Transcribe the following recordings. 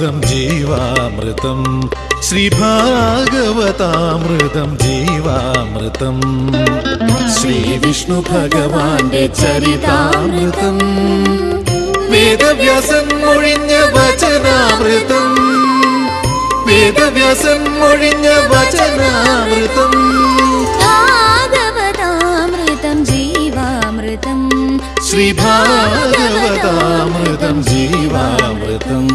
ശ്രീഭാഗവതാമൃതം ജീവാമൃതം ശ്രീഭാഗവതാമൃതം ജീവാമൃതം ശ്രീവിഷ്ണു ഭഗവാന്റെ ചരിതാമൃതം വേദവ്യാസൻ മൊഴിഞ്ഞ വചനാമൃതം വേദവ്യാസൻ മൊഴിഞ്ഞ വചനാമൃതം ഭാഗവതാമൃതം ജീവാമൃതം ശ്രീഭാഗവതാമൃതം ജീവാമൃതം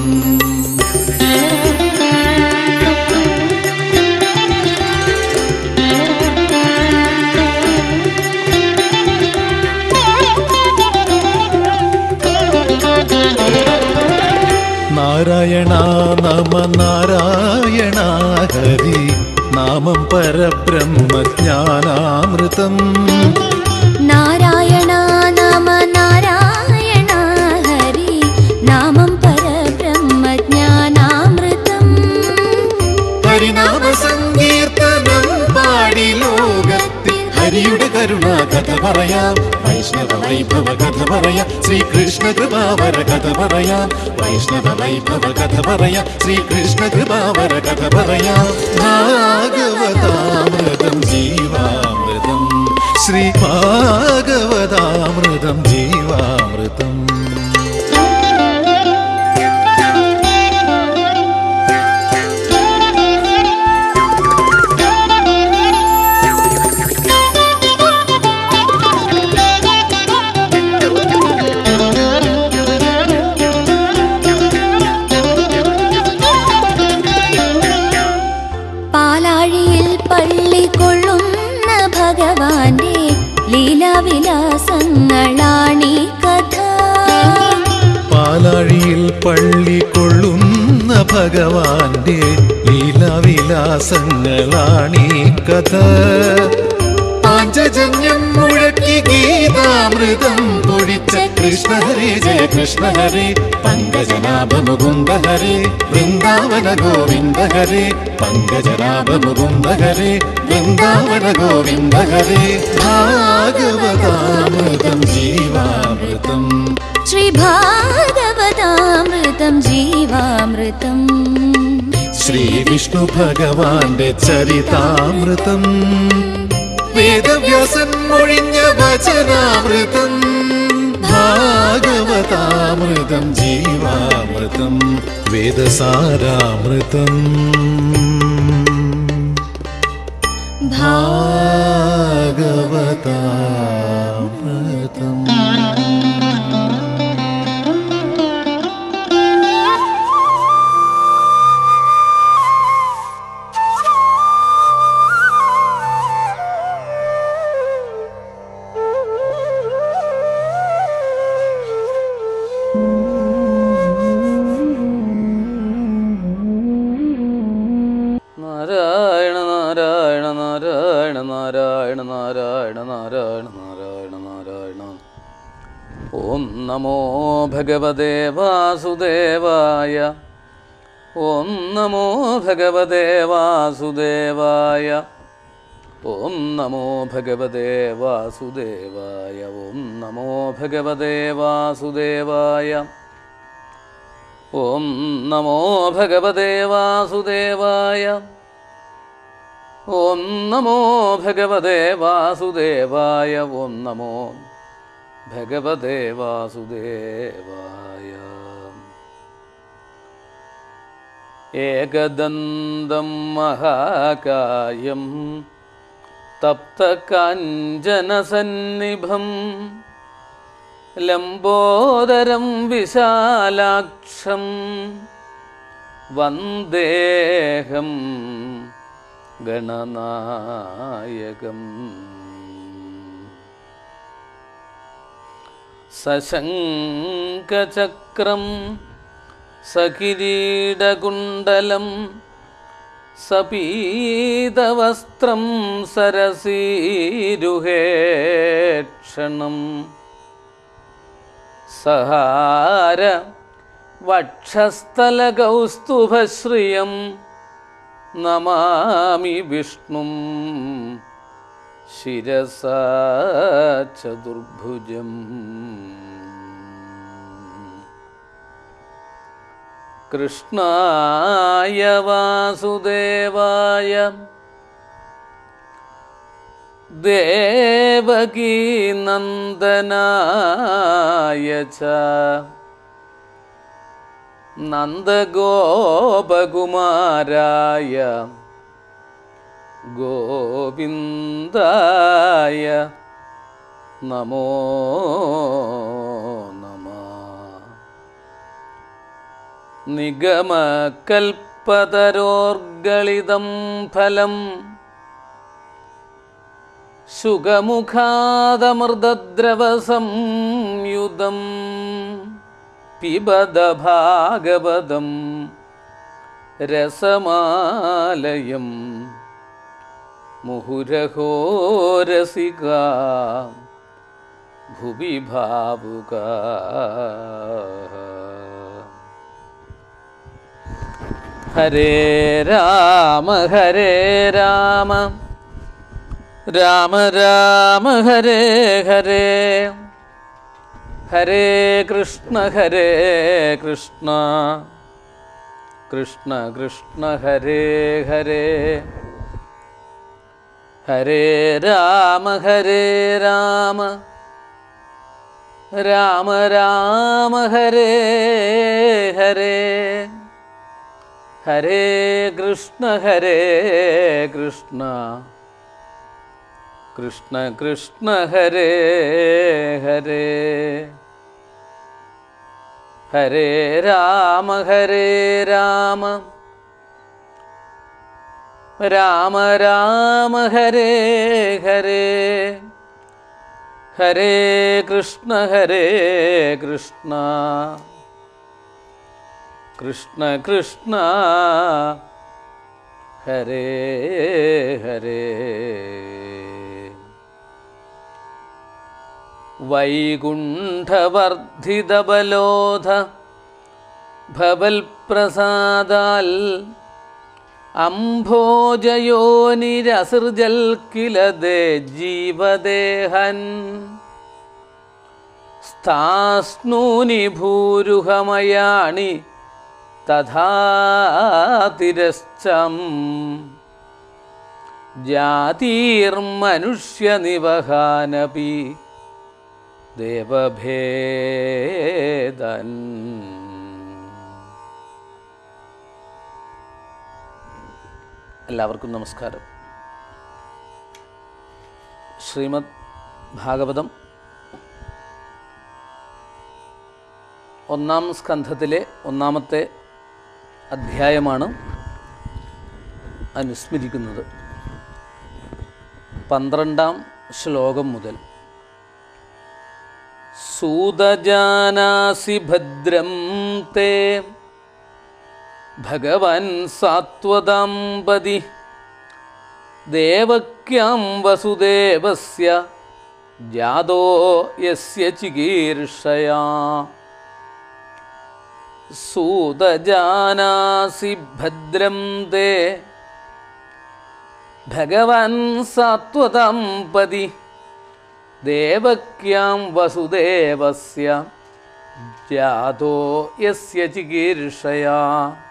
നാരായണ നമ നാരായണ ഹരി നാമം പരബ്രഹ്മജ്ഞാനാമൃതം നാരായണ നമ നാരായണ ഹരി നാമം പരബ്രഹ്മജ്ഞാനാമൃതം ഹരിനാമ സങ്കീർത്തനം പാടി ലോകത്തിൽ ഹരിയുടെ കരുണ കഥ പറയാം വൈഷ്ണവ വൈഭവ കഥ പറയാം ശ്രീകൃഷ്ണ കൃപാവര കഥ പറയാം വൈഷ്ണവ വൈഭവ കഥ പറയാം ശ്രീകൃഷ്ണ കൃപാവര കഥ പറയാം ഭാഗവതാമൃതം ജീവാമൃതം ശ്രീ ഭാഗവതാമൃതം ജീവാമൃതം പാലാഴിയിൽ പള്ളി കൊള്ളുന്ന ഭഗവാന്റെ ലീലാവിലാസങ്ങളാണീ കഥ പാലാഴിയിൽ പള്ളി കൊള്ളുന്ന ഭഗവാന്റെ ലീലാവിലാസങ്ങളാണീ കഥ പാഞ്ചജന്യം മുഴക്കി ഗീതാമൃതം പൊഴിച്ച കൃഷ്ണ ഹരേ ജയ കൃഷ്ണ ഹരേ പങ്കജനാഭ മുകുന്ദ ഹരേ വൃന്ദാവന ഗോവിന്ദ ഹരേ പങ്കജനാഭ മുകുന്ദ ഹരേ വൃന്ദാവന ഗോവിന്ദ ഹരേ ഭാഗവതാമൃതം ജീവാമൃതം ശ്രീഭാഗവതാമൃതം ജീവാമൃതം ശ്രീവിഷ്ണു ഭഗവാന്റെ ചരിതാമൃതം വേദവ്യാസൻ മൊഴിഞ്ഞ വചനാമൃതം ഭാഗവതാമൃതം ജീവാമൃതം വേദസാരാമൃതം ഭാഗവതാമൃതം നാരായണ നാരായണ നാരായണ നാരായണ നാരായണ നാരായണ നാരായണ നാരായണ ഓം നമോ ഭഗവതേ വാസുദേവായ ഓം നമോ ഭഗവതേ വാസുദേവായ ഓം നമോ ഭഗവതേ വാസുദേവായ ഓം നമോ ഭഗവതേ വാസുദേവായ ഓം നമോ ഭഗവതേ വാസുദേവായ ഓം നമോ ഭഗവതേ വാസുദേവായ ഓം നമോ ഭഗവതേ വാസുദേവായ ഏകദന്തം മഹാകായം തപ്തകാഞ്ചനസന്നിഭം ലംബോദരം വിശാലാക്ഷം വന്ദേഹം ഗണനായകം സശങ്കചക്രം സകിരീടകുണ്ടലം സപീതവസ്ത്രം സരസീരുഹേക്ഷണം സഹാര വക്ഷസ്ഥലകൗസ്തുഭശ്രിയം നമാമി വിഷ്ണും ശിരസാ ചതുർഭുജം കൃഷ്ണായ വാസുദേവായ ദേവകീ നന്ദനായ ച നന്ദഗോപകുമാരായ ഗോവിന്ദായ നമോ നമ നിഗമകൽപ്പതരോർഗളിതം ഫലം സുഖമുഖാദമൃതദ്രവസംയുതം പിബത ഭാഗവതം രസമാലയം മുഹുരഹോ രസിക ഭുവി ഭാവുക ഹരേ രാമ ഹരേ രാമ രാമ രാമ ഹരേ ഹരേ ഹരേ കൃഷ്ണ ഹരേ കൃഷ്ണ കൃഷ്ണ കൃഷ്ണ ഹരേ ഹരേ ഹരേ രാമ ഹരേ രാമ രാമ രാമ ഹരേ ഹരേ ഹരേ കൃഷ്ണ ഹരേ കൃഷ്ണ കൃഷ്ണ കൃഷ്ണ ഹരേ ഹരേ ഹരേ രാമ ഹരേ രാമ രാമ രാമ ഹരേ ഹരേ ഹരേ കൃഷ്ണ ഹരേ കൃഷ്ണ കൃഷ്ണ കൃഷ്ണ ഹരേ ഹരേ വൈകുണ്ഠവർദ്ധിതബലോധ ഭവൽപ്രസാദാൽ അംഭോജയോനിരസൃജൽ കിലതേ ജീവദേഹൻ സ്ഥാസ്നൂനി ഭൂരുഹമയാണി തഥാ തിരശ്ചം ജാതിർമനുഷ്യനിവഹാനപി ദേവഭേദൻ എല്ലാവർക്കും നമസ്കാരം ശ്രീമദ് ഭാഗവതം ഒന്നാം സ്കന്ധത്തിലെ ഒന്നാമത്തെ അധ്യായമാണ് അനുസ്മരിക്കുന്നത് പന്ത്രണ്ടാം ശ്ലോകം മുതൽ സൂതജാനാസി ഭദ്രം തേ ഭഗവൻ സാത്വതാംപതി ദേവക്യാം വസുദേവസ്യ ജാതോ യസ്യ ചികീർഷയാ സൂതജാനാസി ഭദ്രം തേ ഭഗവൻ സാത്വതം പതി ദേവക്യാം വസുദേവസ്യ ജാതോ യസ്യ ചികീർഷയാ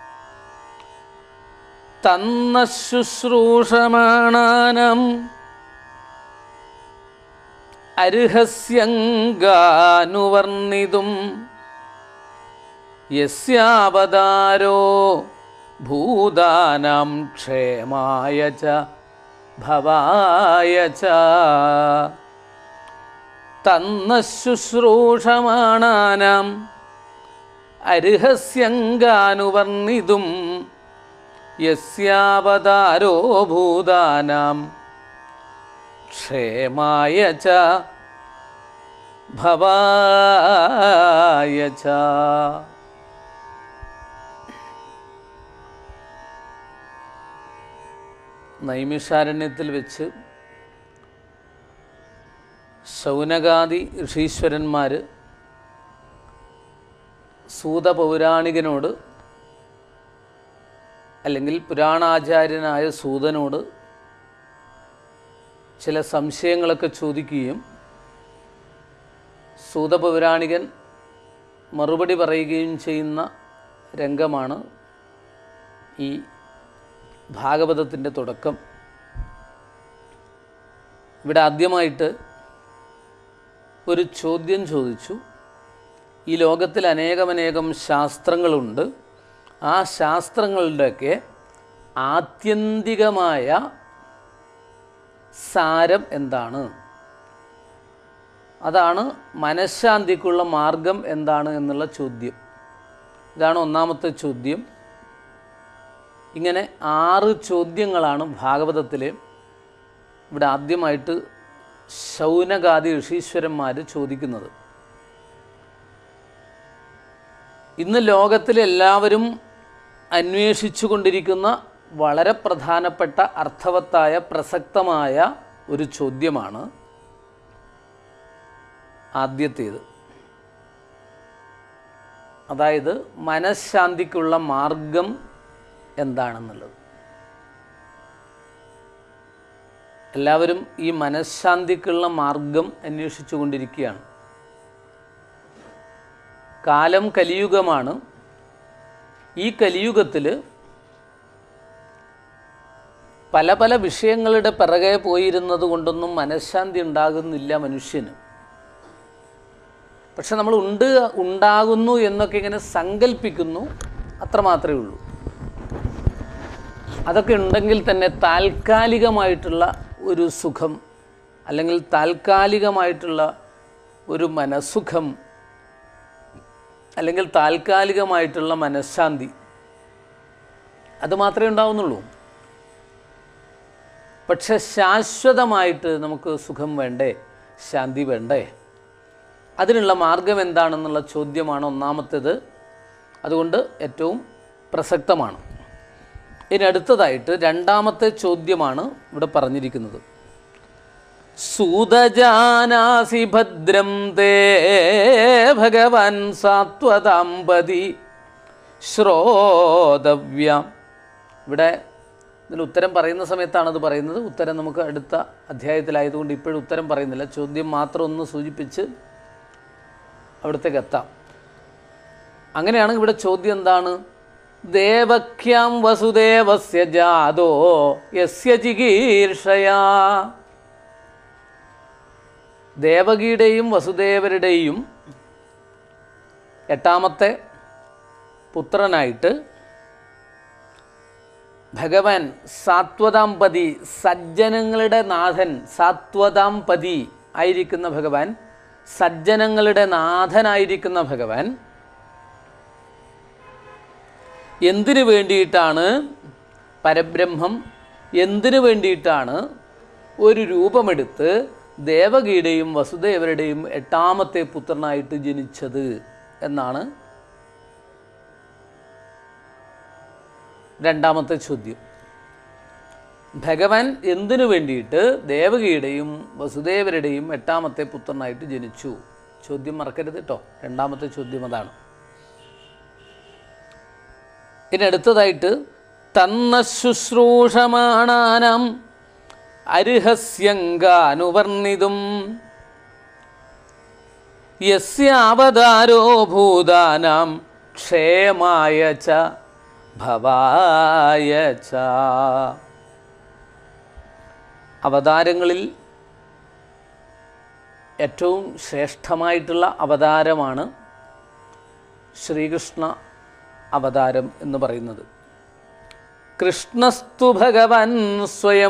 തന്ന ശുശ്രൂഷമാണാനം അർഹസ്യങ്കാനുവർണിതും യസ്യാവതാരോ ഭൂതാനാം ക്ഷേമായ ച ഭവായ ച തന്ന ശുശ്രൂഷമാണാനാം അർഹസ്യങ്കാനുവർണിതും യസ്യാവതാരോ ഭൂതാനാം ക്ഷേമായ ച ഭവായ ച നൈമിഷാരണ്യത്തിൽ വെച്ച് ശൗനകാദി ഋഷീശ്വരന്മാർ സൂതപൗരാണികനോട് അല്ലെങ്കിൽ പുരാണാചാര്യനായ സൂതനോട് ചില സംശയങ്ങളൊക്കെ ചോദിക്കുകയും സൂതപൗരാണികൻ മറുപടി പറയുകയും ചെയ്യുന്ന രംഗമാണ് ഈ ഭാഗവതത്തിൻ്റെ തുടക്കം ഇവിടെ ആദ്യമായിട്ട് ഒരു ചോദ്യം ചോദിച്ചു ഈ ലോകത്തിൽ അനേകമനേകം ശാസ്ത്രങ്ങളുണ്ട് ആ ശാസ്ത്രങ്ങളുടെയൊക്കെ ആത്യന്തികമായ സാരം എന്താണ് അതാണ് മനഃശാന്തിക്കുള്ള മാർഗം എന്താണ് എന്നുള്ള ചോദ്യം ഇതാണ് ഒന്നാമത്തെ ചോദ്യം ഇങ്ങനെ ആറ് ചോദ്യങ്ങളാണ് ഭാഗവതത്തിൽ ഇവിടെ ആദ്യമായിട്ട് ശൗനകാദി ഋഷീശ്വരന്മാർ ചോദിക്കുന്നത് ഇന്ന് ലോകത്തിൽ എല്ലാവരും അന്വേഷിച്ചു കൊണ്ടിരിക്കുന്ന വളരെ പ്രധാനപ്പെട്ട അർത്ഥവത്തായ പ്രസക്തമായ ഒരു ചോദ്യമാണ് ആദ്യത്തേത് അതായത് മനഃശാന്തിക്കുള്ള മാർഗം എന്താണെന്നുള്ളത് എല്ലാവരും ഈ മനഃശാന്തിക്കുള്ള മാർഗം അന്വേഷിച്ചു കൊണ്ടിരിക്കുകയാണ് കാലം കലിയുഗമാണ് ഈ കലിയുഗത്തിൽ പല പല വിഷയങ്ങളുടെ പിറകെ പോയിരുന്നത് കൊണ്ടൊന്നും മനഃശാന്തി ഉണ്ടാകുന്നില്ല മനുഷ്യന് പക്ഷെ നമ്മൾ ഉണ്ട് ഉണ്ടാകുന്നു എന്നൊക്കെ ഇങ്ങനെ സങ്കല്പിക്കുന്നു അത്രമാത്രമേ ഉള്ളൂ അതൊക്കെ ഉണ്ടെങ്കിൽ തന്നെ താൽക്കാലികമായിട്ടുള്ള ഒരു സുഖം അല്ലെങ്കിൽ താൽക്കാലികമായിട്ടുള്ള ഒരു മനസ്സുഖം അല്ലെങ്കിൽ താൽക്കാലികമായിട്ടുള്ള മനഃശാന്തി അത് മാത്രമേ ഉണ്ടാവുന്നുള്ളൂ പക്ഷെ ശാശ്വതമായിട്ട് നമുക്ക് സുഖം വേണ്ടേ ശാന്തി വേണ്ടേ അതിനുള്ള മാർഗം എന്താണെന്നുള്ള ചോദ്യമാണ് ഒന്നാമത്തേത് അതുകൊണ്ട് ഏറ്റവും പ്രസക്തമാണ് ഇനി അടുത്തതായിട്ട് രണ്ടാമത്തെ ചോദ്യമാണ് ഇവിടെ പറഞ്ഞിരിക്കുന്നത് സൂതജാനാസി ഭദ്രം തേ ഭഗവാൻ സാത്വതാമ്പതി ശ്രോതവ്യം ഇവിടെ ഇതിൽ ഉത്തരം പറയുന്ന സമയത്താണ് അത് പറയുന്നത് ഉത്തരം നമുക്ക് അടുത്ത അധ്യായത്തിലായതുകൊണ്ട് ഇപ്പോഴും ഉത്തരം പറയുന്നില്ല ചോദ്യം മാത്രം ഒന്ന് സൂചിപ്പിച്ച് അവിടത്തേക്ക് എത്താം അങ്ങനെയാണെങ്കിൽ ഇവിടെ ചോദ്യം എന്താണ് ദേവഖ്യാം വസുദേവസ്യ ജാതോ യസ്യ ചികീർഷയാ ദേവകിയുടെയും വസുദേവരുടെയും എട്ടാമത്തെ പുത്രനായിട്ട് ഭഗവാൻ സാത്വതാംപതി സജ്ജനങ്ങളുടെ നാഥൻ സാത്വതാംപതി ആയിരിക്കുന്ന ഭഗവാൻ സജ്ജനങ്ങളുടെ നാഥനായിരിക്കുന്ന ഭഗവാൻ എന്തിനു വേണ്ടിയിട്ടാണ് പരബ്രഹ്മം എന്തിനു വേണ്ടിയിട്ടാണ് ഒരു രൂപമെടുത്ത് ദേവകിയുടെയും വസുദേവരുടെയും എട്ടാമത്തെ പുത്രനായിട്ട് ജനിച്ചത് എന്നാണ് രണ്ടാമത്തെ ചോദ്യം ഭഗവാൻ എന്തിനു വേണ്ടിയിട്ട് ദേവകിയുടെയും വസുദേവരുടെയും എട്ടാമത്തെ പുത്രനായിട്ട് ജനിച്ചു ചോദ്യം മറക്കരുത് കേട്ടോ രണ്ടാമത്തെ ചോദ്യം അതാണ് ഇനി അടുത്തതായിട്ട് തന്ന ശുശ്രൂഷമാണാനാം അർഹസ്യങ്കാനുവർണിതും യസ്യാവതാരോ ഭൂതാനാം ക്ഷേമായ ച ഭവായ ച അവതാരങ്ങളിൽ ഏറ്റവും ശ്രേഷ്ഠമായിട്ടുള്ള അവതാരമാണ് ശ്രീകൃഷ്ണ അവതാരം എന്ന് പറയുന്നത് കൃഷ്ണസ്തു ഭഗവാൻ സ്വയം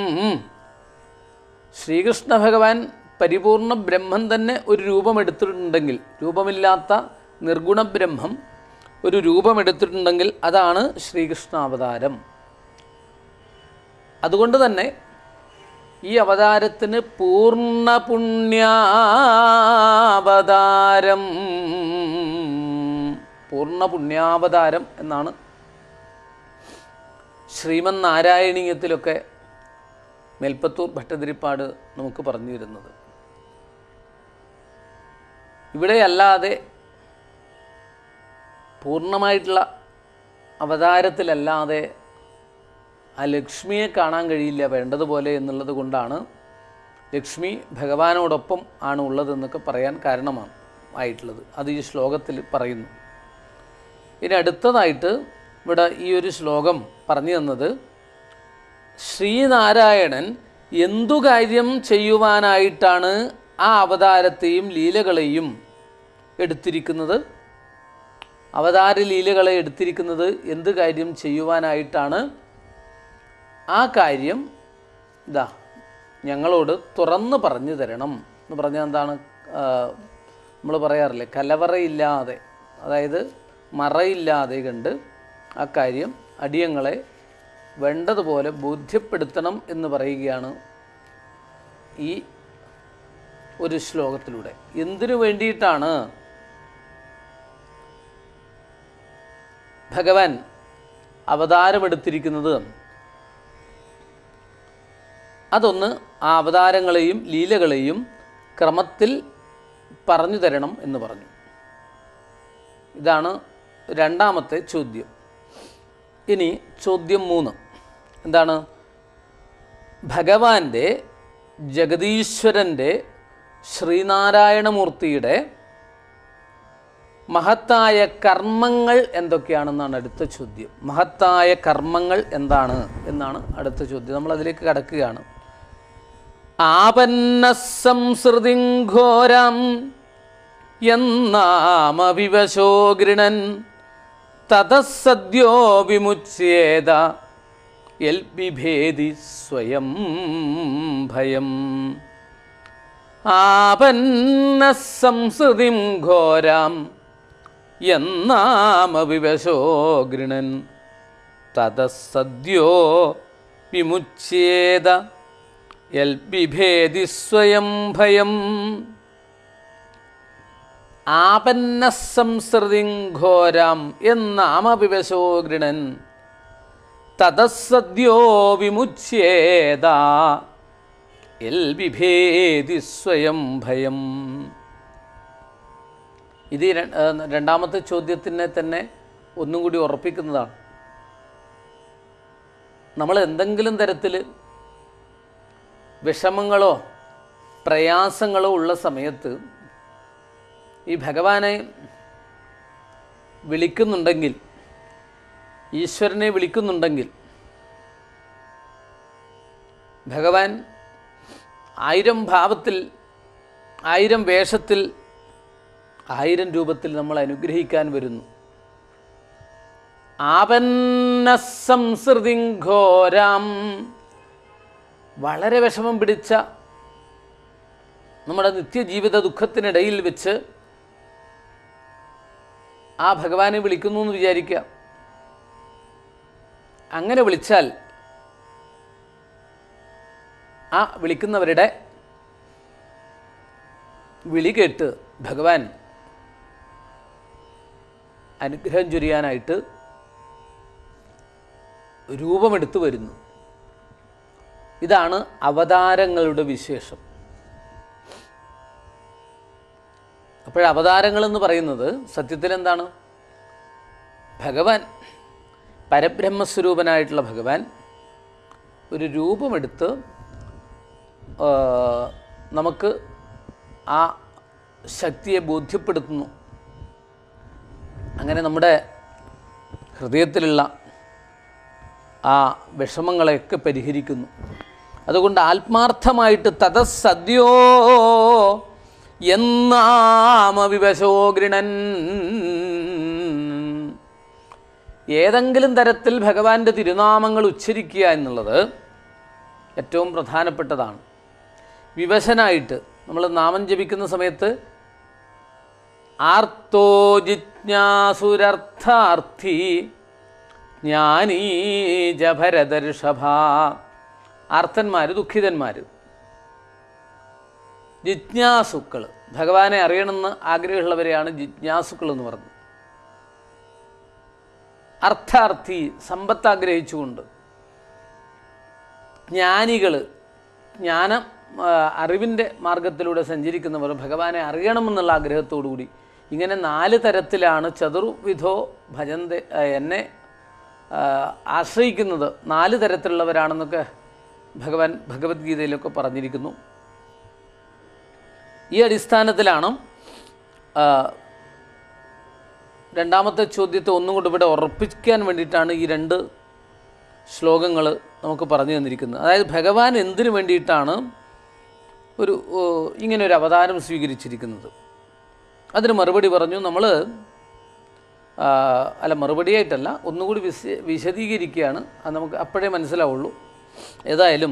ശ്രീകൃഷ്ണ ഭഗവാൻ പരിപൂർണ ബ്രഹ്മം തന്നെ ഒരു രൂപമെടുത്തിട്ടുണ്ടെങ്കിൽ രൂപമില്ലാത്ത നിർഗുണ ബ്രഹ്മം ഒരു രൂപമെടുത്തിട്ടുണ്ടെങ്കിൽ അതാണ് ശ്രീകൃഷ്ണ അവതാരം അതുകൊണ്ട് തന്നെ ഈ അവതാരത്തിന് പൂർണ്ണ പുണ്യാവതാരം പൂർണ്ണ പുണ്യാവതാരം എന്നാണ് ശ്രീമൻ നാരായണീയത്തിലൊക്കെ മേൽപ്പത്തൂർ ഭട്ടതിരിപ്പാട് നമുക്ക് പറഞ്ഞു തരുന്നത് ഇവിടെ അല്ലാതെ പൂർണ്ണമായിട്ടുള്ള അവതാരത്തിലല്ലാതെ ആ ലക്ഷ്മിയെ കാണാൻ കഴിയില്ല വേണ്ടതുപോലെ എന്നുള്ളത് കൊണ്ടാണ് ലക്ഷ്മി ഭഗവാനോടൊപ്പം ആണ് ഉള്ളതെന്നൊക്കെ പറയാൻ കാരണമാണ് ആയിട്ടുള്ളത് അത് ഈ ശ്ലോകത്തിൽ പറയുന്നു ഇനി അടുത്തതായിട്ട് ഇവിടെ ഈ ഒരു ശ്ലോകം പറഞ്ഞു തന്നത് ശ്രീനാരായണൻ എന്തു കാര്യം ചെയ്യുവാനായിട്ടാണ് ആ അവതാരത്തെയും ലീലകളെയും എടുത്തിരിക്കുന്നത് അവതാര ലീലകളെ എടുത്തിരിക്കുന്നത് എന്ത് കാര്യം ചെയ്യുവാനായിട്ടാണ് ആ കാര്യം ഇതാ ഞങ്ങളോട് തുറന്ന് പറഞ്ഞു തരണം എന്ന് പറഞ്ഞാൽ എന്താണ് നമ്മൾ പറയാറില്ലേ കലവറയില്ലാതെ അതായത് മറയില്ലാതെ കണ്ട് ആ കാര്യം അടിയങ്ങളെ വേണ്ടതുപോലെ ബോധ്യപ്പെടുത്തണം എന്ന് പറയുകയാണ് ഈ ഒരു ശ്ലോകത്തിലൂടെ എന്തിനു വേണ്ടിയിട്ടാണ് ഭഗവാൻ അവതാരമെടുത്തിരിക്കുന്നത് അതൊന്ന് ആ അവതാരങ്ങളെയും ലീലകളെയും ക്രമത്തിൽ പറഞ്ഞു തരണം എന്ന് പറഞ്ഞു ഇതാണ് രണ്ടാമത്തെ ചോദ്യം ഇനി ചോദ്യം മൂന്ന് എന്താണ് ഭഗവാന്റെ ജഗതീശ്വരൻ്റെ ശ്രീനാരായണമൂർത്തിയുടെ മഹത്തായ കർമ്മങ്ങൾ എന്തൊക്കെയാണെന്നാണ് അടുത്ത ചോദ്യം മഹത്തായ കർമ്മങ്ങൾ എന്താണ് എന്നാണ് അടുത്ത ചോദ്യം നമ്മൾ അതിലേക്ക് കടക്കുകയാണ് ആപന്ന സംസൃതിം ഘോരം എന്നാമവിവശോ ഗൃണൻ തതസദ്യോ വിമുച്യേത യൽ ബിഭേദി സ്വയം ഭയം ആപന്ന സംസൃതിം ഘോരാം എന്നാമവിവശോ ഗൃണൻ തതസദ്യോ വിമുച്യേത യൽ ബിഭേദി സ്വയം ഭയം ആപന്ന സംസൃതിം ഘോരാം എന്നാമവിവശോ ഗൃണൻ തതസദ്യോ വിമുച്യേത എൽ ബിഭേദി സ്വയം ഭയം ഇത് ഈ ര- ഏഹ് രണ്ടാമത്തെ ചോദ്യത്തിനെ തന്നെ ഒന്നും കൂടി ഉറപ്പിക്കുന്നതാണ് നമ്മൾ എന്തെങ്കിലും തരത്തിൽ വിഷമങ്ങളോ പ്രയാസങ്ങളോ ഉള്ള സമയത്ത് ഈ ഭഗവാനെ വിളിക്കുന്നുണ്ടെങ്കിൽ ഈശ്വരനെ വിളിക്കുന്നുണ്ടെങ്കിൽ ഭഗവാൻ ആയിരം ഭാവത്തിൽ ആയിരം വേഷത്തിൽ ആയിരം രൂപത്തിൽ നമ്മൾ അനുഗ്രഹിക്കാൻ വരുന്നു ആപന്ന സംസൃതി ഘോരാം വളരെ വിഷമം പിടിച്ച നമ്മുടെ നിത്യജീവിത ദുഃഖത്തിനിടയിൽ വെച്ച് ആ ഭഗവാനെ വിളിക്കുന്നു എന്ന് വിചാരിക്കുക അങ്ങനെ വിളിച്ചാൽ ആ വിളിക്കുന്നവരുടെ വിളി കേട്ട് ഭഗവാൻ അനുഗ്രഹം ചൊരിയാനായിട്ട് രൂപമെടുത്തു വരുന്നു ഇതാണ് അവതാരങ്ങളുടെ വിശേഷം അപ്പോൾ അവതാരങ്ങൾ എന്ന് പറയുന്നത് സത്യത്തിൽ എന്താണ് ഭഗവാൻ പരബ്രഹ്മസ്വരൂപനായിട്ടുള്ള ഭഗവാൻ ഒരു രൂപമെടുത്ത് ആ, നമുക്ക് ആ ശക്തിയെ ബോധ്യപ്പെടുത്തുന്നു അങ്ങനെ നമ്മുടെ ഹൃദയത്തിലുള്ള ആ വിഷമങ്ങളെയൊക്കെ പരിഹരിക്കുന്നു അതുകൊണ്ട് ആത്മാർത്ഥമായിട്ട് തതസദ്യോ എന്നാമവിവശോ ഗൃണൻ ഏതെങ്കിലും തരത്തിൽ ഭഗവാന്റെ തിരുനാമങ്ങൾ ഉച്ചരിക്കുക എന്നുള്ളത് ഏറ്റവും പ്രധാനപ്പെട്ടതാണ് വിവശനായിട്ട് നമ്മൾ നാമം ജപിക്കുന്ന സമയത്ത് ആർത്തോ ജിജ്ഞാസുരർത്ഥാർത്ഥി ജ്ഞാനീ ജഭരദർഷഭ ആർത്തന്മാർ ദുഃഖിതന്മാർ ജിജ്ഞാസുക്കൾ ഭഗവാനെ അറിയണമെന്ന് ആഗ്രഹമുള്ളവരെയാണ് ജിജ്ഞാസുക്കൾ എന്ന് പറഞ്ഞത് അർത്ഥാർത്ഥി സമ്പത്ത് ആഗ്രഹിച്ചുകൊണ്ട് ജ്ഞാനികൾ ജ്ഞാനം ആ, അറിവിൻ്റെ മാർഗത്തിലൂടെ സഞ്ചരിക്കുന്നവർ ഭഗവാനെ അറിയണമെന്നുള്ള ആഗ്രഹത്തോടുകൂടി ഇങ്ങനെ നാല് തരത്തിലാണ് ചതുർവിധോ ഭജന്തെ ആ, എന്നെ ആ, ആശ്രയിക്കുന്നത് നാല് തരത്തിലുള്ളവരാണെന്നൊക്കെ ഭഗവാൻ ഭഗവത്ഗീതയിലൊക്കെ പറഞ്ഞിരിക്കുന്നു ഈ അടിസ്ഥാനത്തിലാണ് ആ, രണ്ടാമത്തെ ചോദ്യത്തെ ഒന്നും കൂടി ഇവിടെ ഉറപ്പിക്കാൻ വേണ്ടിയിട്ടാണ് ഈ രണ്ട് ശ്ലോകങ്ങൾ നമുക്ക് പറഞ്ഞു തന്നിരിക്കുന്നത് അതായത് ഭഗവാൻ എന്തിനു വേണ്ടിയിട്ടാണ് ഒരു ഓ, ഇങ്ങനെ ഒരു അവതാരം സ്വീകരിച്ചിരിക്കുന്നത് അതിന് മറുപടി പറഞ്ഞു നമ്മൾ അല്ല മറുപടിയായിട്ടല്ല ഒന്നുകൂടി വിശ വിശദീകരിക്കുകയാണ് അത് നമുക്ക് അപ്പോഴേ മനസ്സിലാവുള്ളൂ ഏതായാലും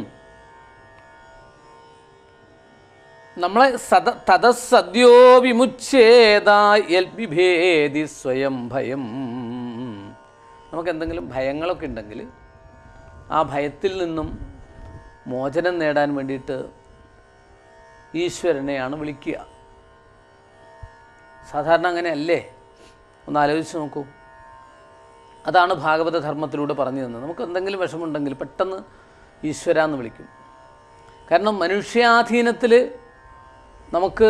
നമ്മളെ സദ തതസദ്യോ വിമുച്ഛേദായ വിഭേദി സ്വയം ഭയം നമുക്ക് എന്തെങ്കിലും ഭയങ്ങളൊക്കെ ഉണ്ടെങ്കിൽ ആ ഭയത്തിൽ നിന്നും മോചനം നേടാൻ വേണ്ടിയിട്ട് ഈശ്വരനെയാണ് വിളിക്കുക സാധാരണ അങ്ങനെയല്ലേ ഒന്ന് ആലോചിച്ച് നോക്കൂ അതാണ് ഭാഗവത ധർമ്മത്തിലൂടെ പറഞ്ഞു തന്നത് നമുക്ക് എന്തെങ്കിലും വിഷമമുണ്ടെങ്കിൽ പെട്ടെന്ന് ഈശ്വര എന്ന് വിളിക്കും കാരണം മനുഷ്യാധീനത്തിൽ നമുക്ക്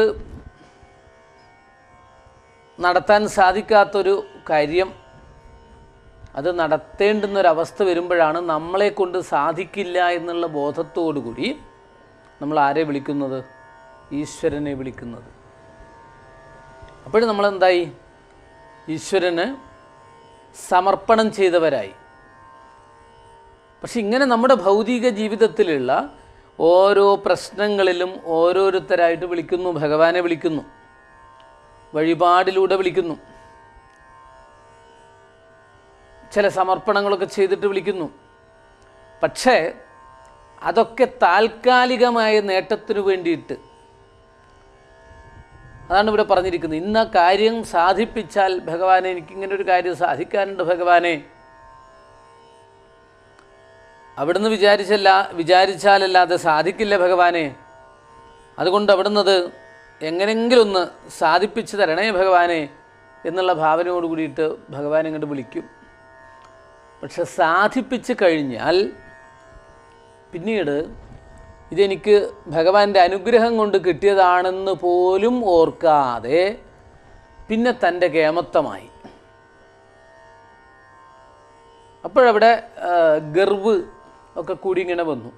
നടത്താൻ സാധിക്കാത്തൊരു കാര്യം അത് നടത്തേണ്ടുന്നൊരവസ്ഥ വരുമ്പോഴാണ് നമ്മളെ കൊണ്ട് സാധിക്കില്ല എന്നുള്ള ബോധത്തോടു കൂടി നമ്മൾ ആരെ വിളിക്കുന്നത് ഈശ്വരനെ വിളിക്കുന്നത് അപ്പോഴും നമ്മളെന്തായി ഈശ്വരന് സമർപ്പണം ചെയ്തവരായി പക്ഷെ ഇങ്ങനെ നമ്മുടെ ഭൗതിക ജീവിതത്തിലുള്ള ഓരോ പ്രശ്നങ്ങളിലും ഓരോരുത്തരായിട്ട് വിളിക്കുന്നു ഭഗവാനെ വിളിക്കുന്നു വഴിപാടിലൂടെ വിളിക്കുന്നു ചില സമർപ്പണങ്ങളൊക്കെ ചെയ്തിട്ട് വിളിക്കുന്നു പക്ഷേ അതൊക്കെ താൽക്കാലികമായ നേട്ടത്തിനു വേണ്ടിയിട്ട് അതാണ് ഇവിടെ പറഞ്ഞിരിക്കുന്നത് ഇന്ന കാര്യം സാധിപ്പിച്ചാൽ ഭഗവാനെ എനിക്കിങ്ങനെ ഒരു കാര്യം സാധിക്കാനുണ്ട് ഭഗവാനെ അവിടുന്ന് വിചാരിച്ചല്ല വിചാരിച്ചാലല്ലാതെ സാധിക്കില്ല ഭഗവാനെ അതുകൊണ്ട് അവിടുന്ന് അത് എങ്ങനെങ്കിലും ഒന്ന് സാധിപ്പിച്ച് തരണേ ഭഗവാനെ എന്നുള്ള ഭാവനയോട് കൂടിയിട്ട് ഭഗവാൻ ഇങ്ങോട്ട് വിളിക്കും പക്ഷെ സാധിപ്പിച്ച് കഴിഞ്ഞാൽ പിന്നീട് ഇതെനിക്ക് ഭഗവാന്റെ അനുഗ്രഹം കൊണ്ട് കിട്ടിയതാണെന്ന് പോലും ഓർക്കാതെ പിന്നെ തൻ്റെ കേമത്തമായി അപ്പോഴവിടെ ആ, ഗർവ് ഒക്കെ കൂടി ഇങ്ങനെ വന്നു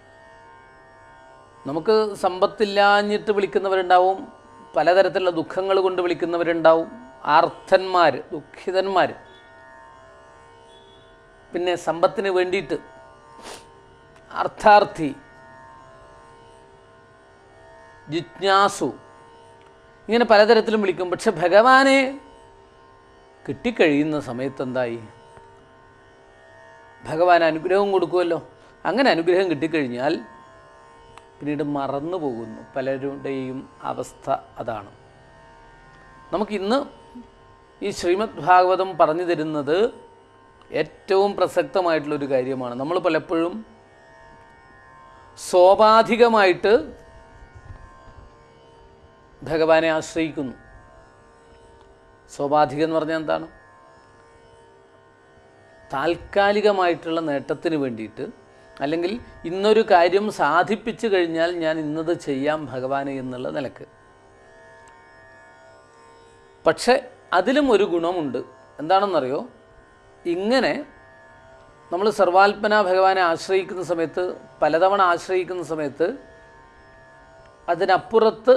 നമുക്ക് സമ്പത്തില്ലാഞ്ഞിട്ട് വിളിക്കുന്നവരുണ്ടാവും പലതരത്തിലുള്ള ദുഃഖങ്ങൾ കൊണ്ട് വിളിക്കുന്നവരുണ്ടാവും ആർത്തന്മാർ ദുഃഖിതന്മാർ പിന്നെ സമ്പത്തിന് വേണ്ടിയിട്ട് അർത്ഥാർത്ഥി ജിജ്ഞാസു ഇങ്ങനെ പലതരത്തിലും വിളിക്കും പക്ഷെ ഭഗവാനെ കിട്ടിക്കഴിയുന്ന സമയത്ത് എന്തായി ഭഗവാൻ അനുഗ്രഹം കൊടുക്കുമല്ലോ അങ്ങനെ അനുഗ്രഹം കിട്ടിക്കഴിഞ്ഞാൽ പിന്നീട് മറന്നു പോകുന്നു പലരുടെയും അവസ്ഥ അതാണ് നമുക്കിന്ന് ഈ ശ്രീമദ് ഭാഗവതം പറഞ്ഞു തരുന്നത് ഏറ്റവും പ്രസക്തമായിട്ടുള്ളൊരു കാര്യമാണ് നമ്മൾ പലപ്പോഴും സ്വാഭാവികമായിട്ട് ഭഗവാനെ ആശ്രയിക്കുന്നു സ്വാഭാവികം എന്ന് പറഞ്ഞാൽ എന്താണ് താൽക്കാലികമായിട്ടുള്ള നേട്ടത്തിന് വേണ്ടിയിട്ട് അല്ലെങ്കിൽ ഇന്നൊരു കാര്യം സാധിപ്പിച്ചു കഴിഞ്ഞാൽ ഞാൻ ഇന്നത് ചെയ്യാം ഭഗവാനെ എന്നുള്ള നിലക്ക് പക്ഷെ അതിലും ഒരു ഗുണമുണ്ട് എന്താണെന്നറിയോ ഇങ്ങനെ നമ്മൾ സർവാത്മന ഭഗവാനെ ആശ്രയിക്കുന്ന സമയത്ത് പലതവണ ആശ്രയിക്കുന്ന സമയത്ത് അതിനപ്പുറത്ത്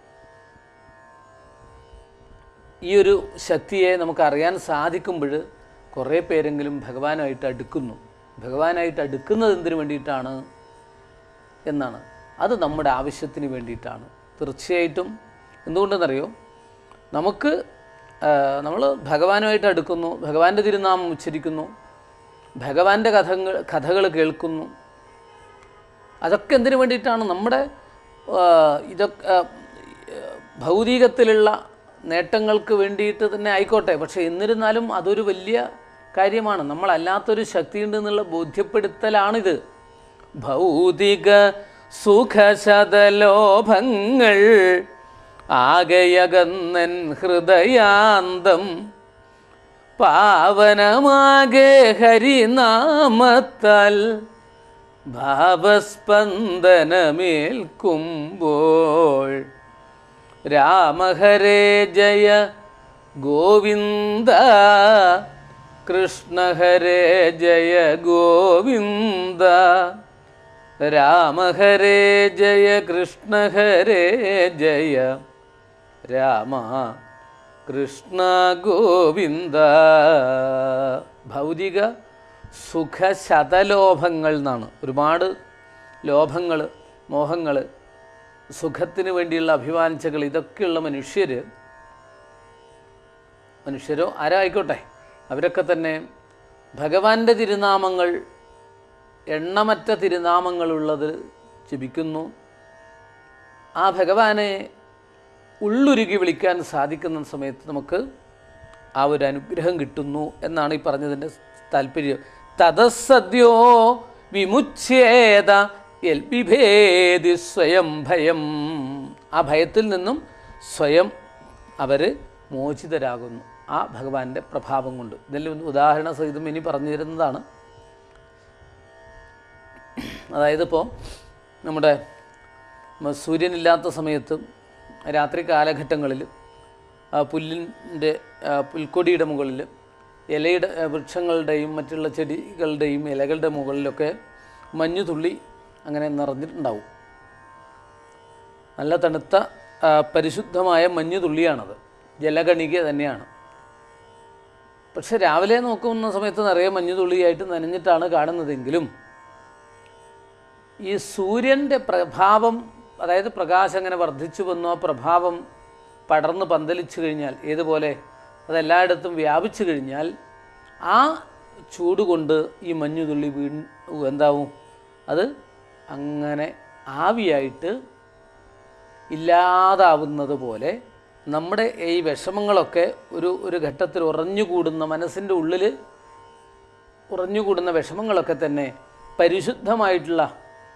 ഈ ഒരു ശക്തിയെ നമുക്ക് അറിയാൻ സാധിക്കുമ്പോൾ കുറേ പേരെങ്കിലും ഭഗവാനായിട്ട് അടുക്കുന്നു ഭഗവാനായിട്ട് അടുക്കുന്നത് എന്തിനു വേണ്ടിയിട്ടാണ് എന്നാണ് അത് നമ്മുടെ ആവശ്യത്തിന് വേണ്ടിയിട്ടാണ് തീർച്ചയായിട്ടും എന്തുകൊണ്ടെന്നറിയോ നമുക്ക് നമ്മൾ ഭഗവാനുമായിട്ട് അടുക്കുന്നു ഭഗവാന്റെ തിരുനാമം ഉച്ചരിക്കുന്നു ഭഗവാന്റെ കഥകൾ കഥകൾ കേൾക്കുന്നു അതൊക്കെ എന്തിനു വേണ്ടിയിട്ടാണ് നമ്മുടെ ആ, ഇതൊക്കെ ആ, ഭൗതികത്തിലുള്ള നേട്ടങ്ങൾക്ക് വേണ്ടിയിട്ട് തന്നെ ആയിക്കോട്ടെ പക്ഷേ എന്നിരുന്നാലും അതൊരു വലിയ കാര്യമാണ് നമ്മളല്ലാത്തൊരു ശക്തിയുണ്ട് എന്നുള്ള ബോധ്യപ്പെടുത്തലാണിത് ഭൗതിക സുഖശതലോഭങ്ങൾ ആകയകന്നൻ ഹൃദയാന്തം പാവനമാകെ ഹരിനാമത്താൽ ഭാവസ്പന്ദനമേൽക്കുമ്പോൾ രാമഹരേ ജയ ഗോവിന്ദ കൃഷ്ണഹരേ ജയ ഗോവിന്ദ രാമഹരേ ജയ കൃഷ്ണഹരേ ജയ രാമ കൃഷ്ണ ഗോവിന്ദ ഭൗതിക സുഖ ശതലോഭങ്ങൾ എന്നാണ് ഒരുപാട് ലോഭങ്ങൾ മോഹങ്ങൾ സുഖത്തിന് വേണ്ടിയുള്ള അഭിവാഞ്ചകൾ ഇതൊക്കെയുള്ള മനുഷ്യർ മനുഷ്യരോ ആരോ ആയിക്കോട്ടെ അവരൊക്കെ തന്നെ ഭഗവാന്റെ തിരുനാമങ്ങൾ എണ്ണമറ്റ തിരുനാമങ്ങളുള്ളത് ജപിക്കുന്നു ആ ഭഗവാനെ ഉള്ളുരുകി വിളിക്കാൻ സാധിക്കുന്ന സമയത്ത് നമുക്ക് ആ ഒരു അനുഗ്രഹം കിട്ടുന്നു എന്നാണ് ഈ പറഞ്ഞതിൻ്റെ താല്പര്യം തതസദ്യോ വിമുച്ഛേദ എൽബിഭേദി സ്വയം ഭയം ആ ഭയത്തിൽ നിന്നും സ്വയം അവർ മോചിതരാകുന്നു ആ ഭഗവാന്റെ പ്രഭാവം കൊണ്ട് ഇതിൽ ഒരു ഉദാഹരണ സഹിതം ഇനി പറഞ്ഞു തരുന്നതാണ് അതായത് ഇപ്പോൾ നമ്മുടെ മ- സൂര്യനില്ലാത്ത സമയത്ത് രാത്രി കാലഘട്ടങ്ങളിൽ ആ പുല്ലിൻ്റെ ആ പുൽക്കൊടിയുടെ മുകളിൽ ഇലയുടെ ആ, വൃക്ഷങ്ങളുടെയും മറ്റുള്ള ചെടികളുടെയും ഇലകളുടെ മുകളിലൊക്കെ മഞ്ഞു തുള്ളി അങ്ങനെ നിറഞ്ഞിട്ടുണ്ടാവും നല്ല തണുത്ത ആ, പരിശുദ്ധമായ മഞ്ഞു തുള്ളിയാണത് ജലഗണിക തന്നെയാണ് പക്ഷെ രാവിലെ നോക്കുന്ന സമയത്ത് നിറയെ മഞ്ഞു തുള്ളിയായിട്ട് നനഞ്ഞിട്ടാണ് കാണുന്നതെങ്കിലും ഈ സൂര്യൻ്റെ പ്രഭാവം അതായത് പ്രകാശം അങ്ങനെ വർദ്ധിച്ചു വന്നു ആ പ്രഭാവം പടർന്ന് പന്തലിച്ചു കഴിഞ്ഞാൽ ഏതുപോലെ അതെല്ലായിടത്തും വ്യാപിച്ചു കഴിഞ്ഞാൽ ആ ചൂട് കൊണ്ട് ഈ മഞ്ഞുതുള്ളി വീ എന്താവും അത് അങ്ങനെ ആവിയായിട്ട് ഇല്ലാതാവുന്നത് പോലെ നമ്മുടെ ഈ വിഷമങ്ങളൊക്കെ ഒരു ഒരു ഘട്ടത്തിൽ ഉറഞ്ഞുകൂടുന്ന മനസ്സിൻ്റെ ഉള്ളിൽ ഉറഞ്ഞുകൂടുന്ന വിഷമങ്ങളൊക്കെ തന്നെ പരിശുദ്ധമായിട്ടുള്ള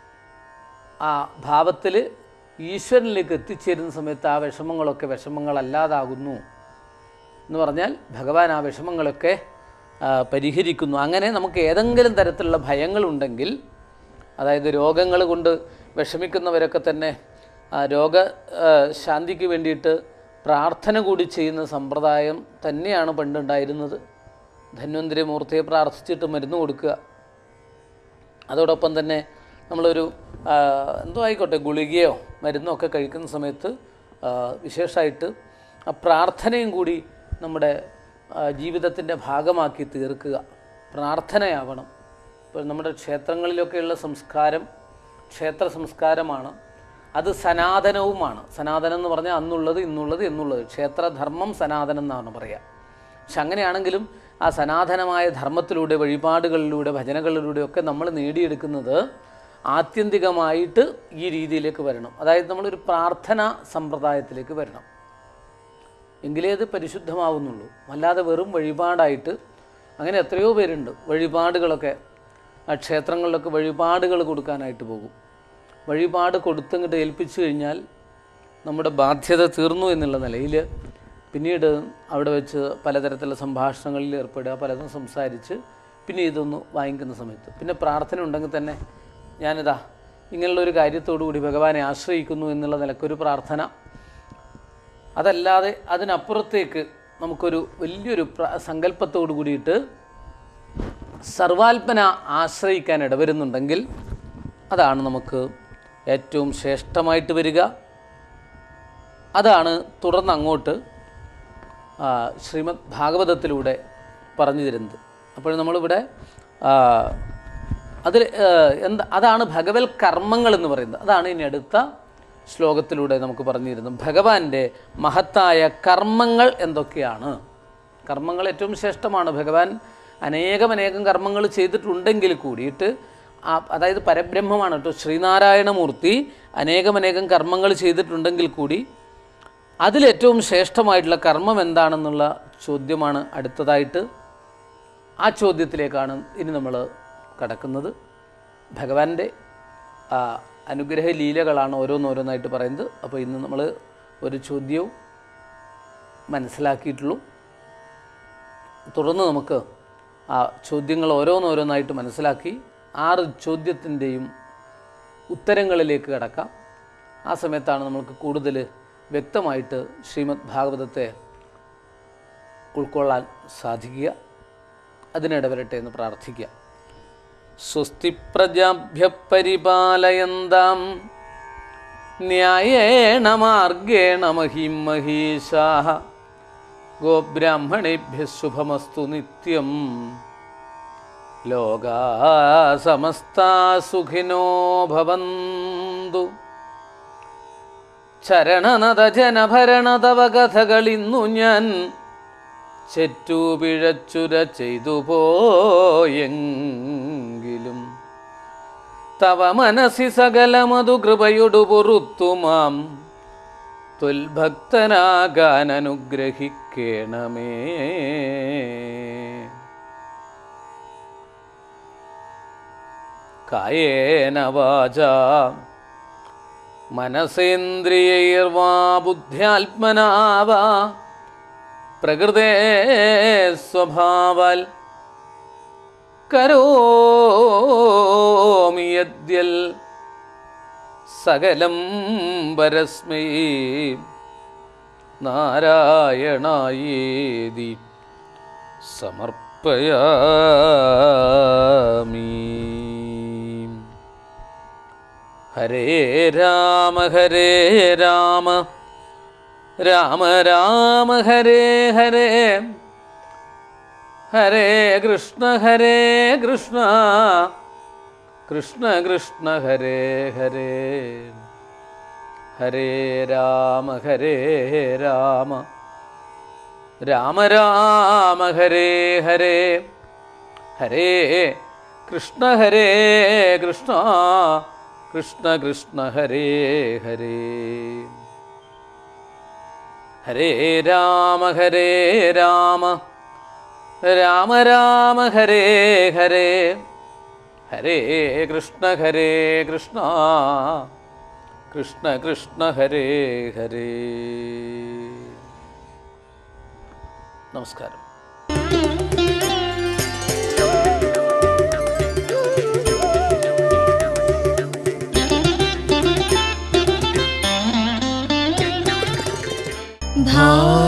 ആ ഭാവത്തിൽ ഈശ്വരനിലേക്ക് എത്തിച്ചേരുന്ന സമയത്ത് ആ വിഷമങ്ങളൊക്കെ വിഷമങ്ങളല്ലാതാകുന്നു എന്ന് പറഞ്ഞാൽ ഭഗവാൻ ആ വിഷമങ്ങളൊക്കെ ആ, പരിഹരിക്കുന്നു അങ്ങനെ നമുക്ക് ഏതെങ്കിലും തരത്തിലുള്ള ഭയങ്ങളുണ്ടെങ്കിൽ അതായത് രോഗങ്ങൾ കൊണ്ട് വിഷമിക്കുന്നവരൊക്കെ തന്നെ ആ രോഗ ആ, ശാന്തിക്ക് വേണ്ടിയിട്ട് പ്രാർത്ഥന കൂടി ചെയ്യുന്ന സമ്പ്രദായം തന്നെയാണ് പണ്ടുണ്ടായിരുന്നത് ധന്വന്തരി മൂർത്തിയെ പ്രാർത്ഥിച്ചിട്ട് മരുന്ന് കൊടുക്കുക അതോടൊപ്പം തന്നെ നമ്മളൊരു ആ, എന്തോ ആയിക്കോട്ടെ ഗുളികയോ മരുന്നോ ഒക്കെ കഴിക്കുന്ന സമയത്ത് വിശേഷമായിട്ട് ആ പ്രാർത്ഥനയും കൂടി നമ്മുടെ ജീവിതത്തിൻ്റെ ഭാഗമാക്കി തീർക്കുക പ്രാർത്ഥനയാവണം ഇപ്പോൾ നമ്മുടെ ക്ഷേത്രങ്ങളിലൊക്കെയുള്ള സംസ്കാരം ക്ഷേത്ര സംസ്കാരമാണ് അത് സനാതനവുമാണ് സനാതനം എന്ന് പറഞ്ഞാൽ അന്നുള്ളത് ഇന്നുള്ളത് എന്നുള്ളത് ക്ഷേത്രധർമ്മം സനാതനം എന്നാണ് പറയുക പക്ഷെ അങ്ങനെയാണെങ്കിലും ആ സനാതനമായ ധർമ്മത്തിലൂടെ വഴിപാടുകളിലൂടെ ഭജനകളിലൂടെ ഒക്കെ നമ്മൾ നേടിയെടുക്കുന്നത് ആത്യന്തികമായിട്ട് ഈ രീതിയിലേക്ക് വരണം അതായത് നമ്മളൊരു പ്രാർത്ഥന സമ്പ്രദായത്തിലേക്ക് വരണം എങ്കിലേ അത് പരിശുദ്ധമാവുന്നുള്ളൂ അല്ലാതെ വെറും വഴിപാടായിട്ട് അങ്ങനെ എത്രയോ പേരുണ്ട് വഴിപാടുകളൊക്കെ ആ ക്ഷേത്രങ്ങളിലൊക്കെ വഴിപാടുകൾ കൊടുക്കാനായിട്ട് പോകും വഴിപാട് കൊടുത്തങ്ങോട്ട് ഏൽപ്പിച്ചു കഴിഞ്ഞാൽ നമ്മുടെ ബാധ്യത തീർന്നു എന്നുള്ള നിലയിൽ പിന്നീട് അവിടെ വെച്ച് പലതരത്തിലുള്ള സംഭാഷണങ്ങളിൽ ഏർപ്പെടുക പലതും സംസാരിച്ച് പിന്നെ ഇതൊന്ന് വാങ്ങിക്കുന്ന സമയത്ത് പിന്നെ പ്രാർത്ഥന ഉണ്ടെങ്കിൽ തന്നെ ഞാനിതാ ഇങ്ങനെയുള്ള ഒരു കാര്യത്തോടു കൂടി ഭഗവാനെ ആശ്രയിക്കുന്നു എന്നുള്ള നിലക്കൊരു പ്രാർത്ഥന അതല്ലാതെ അതിനപ്പുറത്തേക്ക് നമുക്കൊരു വലിയൊരു പ്ര സങ്കല്പത്തോടു കൂടിയിട്ട് സർവാത്മന ആശ്രയിക്കാൻ ഇടവരുന്നുണ്ടെങ്കിൽ അതാണ് നമുക്ക് ഏറ്റവും ശ്രേഷ്ഠമായിട്ട് വരിക അതാണ് തുടർന്ന് അങ്ങോട്ട് ആ, ശ്രീമദ് ഭാഗവതത്തിലൂടെ പറഞ്ഞു തരുന്നത് അപ്പോൾ നമ്മളിവിടെ ആ, അതിൽ ആ, എന്താ അതാണ് ഭഗവത് കർമ്മങ്ങൾ എന്ന് പറയുന്നത് അതാണ് ഇനി അടുത്ത ശ്ലോകത്തിലൂടെ നമുക്ക് പറഞ്ഞു തരുന്നത് ഭഗവാന്റെ മഹത്തായ കർമ്മങ്ങൾ എന്തൊക്കെയാണ് കർമ്മങ്ങൾ ഏറ്റവും ശ്രേഷ്ഠമാണ് ഭഗവാൻ അനേകം അനേകം കർമ്മങ്ങൾ ചെയ്തിട്ടുണ്ടെങ്കിൽ കൂടിയിട്ട് ആ അതായത് പരബ്രഹ്മമാണ് കേട്ടോ ശ്രീനാരായണമൂർത്തി അനേകം അനേകം കർമ്മങ്ങൾ ചെയ്തിട്ടുണ്ടെങ്കിൽ കൂടി അതിലേറ്റവും ശ്രേഷ്ഠമായിട്ടുള്ള കർമ്മം എന്താണെന്നുള്ള ചോദ്യമാണ് അടുത്തതായിട്ട് ആ ചോദ്യത്തിലേക്കാണ് ഇനി നമ്മൾ കടക്കുന്നത് ഭഗവാന്റെ ആ, അനുഗ്രഹ ലീലകളാണ് ഓരോന്നോരോന്നായിട്ട് പറയുന്നത് അപ്പോൾ ഇന്ന് നമ്മൾ ഒരു ചോദ്യവും മനസ്സിലാക്കിയിട്ടുള്ളൂ തുടർന്ന് നമുക്ക് ആ ചോദ്യങ്ങൾ ഓരോന്നോരോന്നായിട്ട് മനസ്സിലാക്കി ആറ് ചോദ്യത്തിൻ്റെയും ഉത്തരങ്ങളിലേക്ക് കടക്കാം ആ സമയത്താണ് നമുക്ക് കൂടുതൽ വ്യക്തമായിട്ട് ശ്രീമദ് ഭാഗവതത്തെ ഉൾക്കൊള്ളാൻ സാധിക്കുക അതിനിടവരട്ടെ എന്ന് പ്രാർത്ഥിക്കുക സ്വസ്തി പ്രജാഭ്യ പരിപാലയന്താം ന്യായേണ മാർഗേണ മഹിം മഹീഷാ ഗോബ്രാഹ്മണേഭ്യ ശുഭമസ്തു നിത്യം ലോകാ സമസ്താ സുഖിനോ ഭവന്തു ചരണനത ജനഭരണ തവ കഥകളിന്നു ഞാൻ ചെറ്റു പിഴച്ചുര ചെയ്തു പോയെങ്കിലും തവ മനസ്സി സകലമതു കൃപയൊടു പൊറുത്തുമാം ത്വൽഭക്തനാകാൻ അനുഗ്രഹിക്കണമേ കായേന വാച മനസേന്ദ്രിയൈർവാ ബുദ്ധ്യാത്മനാ വാ പ്രകൃതേ സ്വഭാവാൽ കരോമി യദ്യൽ സകലം പരസ്മൈ നാരായണായേതി സമർപ്പയാമി ഹരേ രാമ ഹരേ രാമ രാമ രാമ ഹരേ ഹരേ ഹരേ കൃഷ്ണ ഹരേ കൃഷ്ണ കൃഷ്ണ കൃഷ്ണ ഹരേ ഹരേ ഹരേ രാമ ഹരേ രാമ രാമ രാമ ഹരേ ഹരേ ഹരേ കൃഷ്ണ ഹരേ കൃഷ്ണ കൃഷ്ണ കൃഷ്ണ ഹരേ ഹരേ ഹരേ രാമ ഹരേ രാമ രാമ രാമ ഹരേ ഹരേ ഹരേ കൃഷ്ണ ഹരേ കൃഷ്ണ കൃഷ്ണ കൃഷ്ണ ഹരേ ഹരേ നമസ്കാരം ഭാ